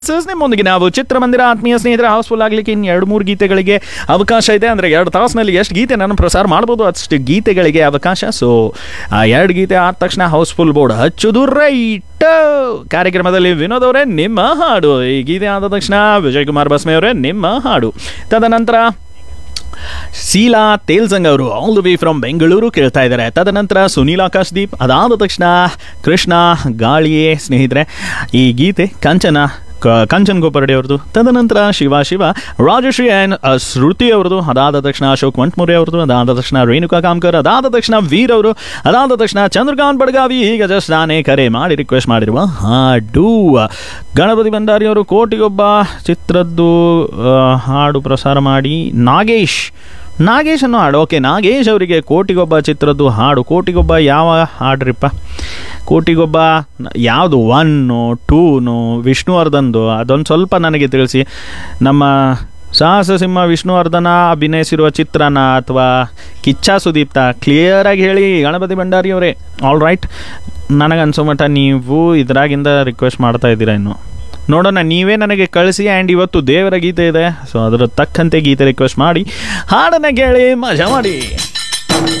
ಸಸ್ ನಿಮ್ಮೊಂದಿಗೆ ನಾವು ಚಿತ್ರಮಂದಿರ ಆತ್ಮೀಯ ಸ್ನೇಹಿತರ ಹೌಸ್ಫುಲ್ ಆಗಲಿಕ್ಕೆ ಇನ್ನು ಎರಡು ಮೂರು ಗೀತೆಗಳಿಗೆ ಅವಕಾಶ ಇದೆ ಅಂದರೆ ಎರಡು ತಾಸಿನಲ್ಲಿ ಎಷ್ಟು ಗೀತೆ ನಾನು ಪ್ರಸಾರ ಮಾಡ್ಬೋದು ಅಷ್ಟು ಗೀತೆಗಳಿಗೆ ಅವಕಾಶ ಸೊ ಆ ಎರಡು ಗೀತೆ ಆದ ತಕ್ಷಣ ಹೌಸ್ಫುಲ್ ಬೋರ್ಡ್ ಹಚ್ಚುದು ರೈಟ್ ಕಾರ್ಯಕ್ರಮದಲ್ಲಿ ವಿನೋದ್ ಅವರೇ ನಿಮ್ಮ ಹಾಡು ಈ ಗೀತೆ ಆದ ತಕ್ಷಣ ವಿಜಯ್ ಕುಮಾರ್ ಬಸ್ಮೆ ಅವರೇ ನಿಮ್ಮ ಹಾಡು ತದನಂತರ ಶೀಲಾ ತೇಲ್ಸಂಗ್ ಅವರು all the way from Bengaluru ಕೇಳ್ತಾ ಇದ್ದಾರೆ ತದನಂತರ ಸುನೀಲ್ ಆಕಾಶ್ದೀಪ್ ಅದಾದ ತಕ್ಷಣ ಕೃಷ್ಣ ಗಾಳಿಯೇ ಸ್ನೇಹಿತರೆ ಈ ಗೀತೆ ಕಂಚನ ಕ- ಕಂಚನ್ ಗೋಪರ್ಡೆ ಅವ್ರದ್ದು ತದನಂತರ ಶಿವ ಶಿವ ರಾಜಶ್ರೀ ಆ್ಯಂಡ್ ಶ್ರುತಿ ಅವ್ರದ್ದು ಅದಾದ ತಕ್ಷಣ ಅಶೋಕ್ ವಂಟ್ಮುರೆ ಅವ್ರದ್ದು ಅದಾದ ತಕ್ಷಣ ರೇಣುಕಾ ಕಾಮ್ಕರ್ ಅದಾದ ತಕ್ಷಣ ವೀರ್ ಅವರು ಅದಾದ ತಕ್ಷಣ ಚಂದ್ರಕಾಂತ್ ಬಡ್ಗಾವಿ ಈಗ ಜಸ್ಟ್ ನಾನೇ ಕರೆ ಮಾಡಿ ರಿಕ್ವೆಸ್ಟ್ ಮಾಡಿರುವ ಹಾಡು ಗಣಪತಿ ಭಂಡಾರಿ ಅವರು ಕೋಟಿಗೊಬ್ಬ ಚಿತ್ರದ್ದು ಆ, ಹಾಡು ಪ್ರಸಾರ ಮಾಡಿ ನಾಗೇಶ್ ನಾಗೇಶ್ ಅನ್ನೋ ಹಾಡು ಓಕೆ ನಾಗೇಶ್ ಅವರಿಗೆ ಕೋಟಿಗೊಬ್ಬ ಚಿತ್ರದ್ದು ಹಾಡು ಕೋಟಿಗೊಬ್ಬ ಯಾವ ಹಾಡ್ರಿಪ್ಪ ಕೋಟಿಗೊಬ್ಬ ನ- ಯಾವುದು ಒನ್ನು ಟೂನು ವಿಷ್ಣುವರ್ಧನ್ದು ಅದೊಂದು ಸ್ವಲ್ಪ ನನಗೆ ತಿಳಿಸಿ ನಮ್ಮ ಸಾಹಸ ಸಿಂಹ ವಿಷ್ಣುವರ್ಧನ ಅಭಿನಯಿಸಿರುವ ಚಿತ್ರನ ಅಥವಾ ಕಿಚ್ಚ ಸುದೀಪ್ತ ಕ್ಲಿಯರಾಗಿ ಹೇಳಿ ಗಣಪತಿ ಭಂಡಾರಿ ಅವರೇ ಆಲ್ ರೈಟ್ ನನಗನ್ಸೋ ಮಟ್ಟ ನೀವು ಇದರಾಗಿಂದ ರಿಕ್ವೆಸ್ಟ್ ಮಾಡ್ತಾ ಇದ್ದೀರಾ ಇನ್ನು ನೋಡೋಣ ನೀವೇ ನನಗೆ ಕಳಿಸಿ ಆ್ಯಂಡ್ ಇವತ್ತು ದೇವರ ಗೀತೆ ಇದೆ ಸೊ ಅದರ ತಕ್ಕಂತೆ ಗೀತೆ ರಿಕ್ವೆಸ್ಟ್ ಮಾಡಿ ಹಾಡನ್ನು ಕೇಳಿ ಮಜಾ ಮಾಡಿ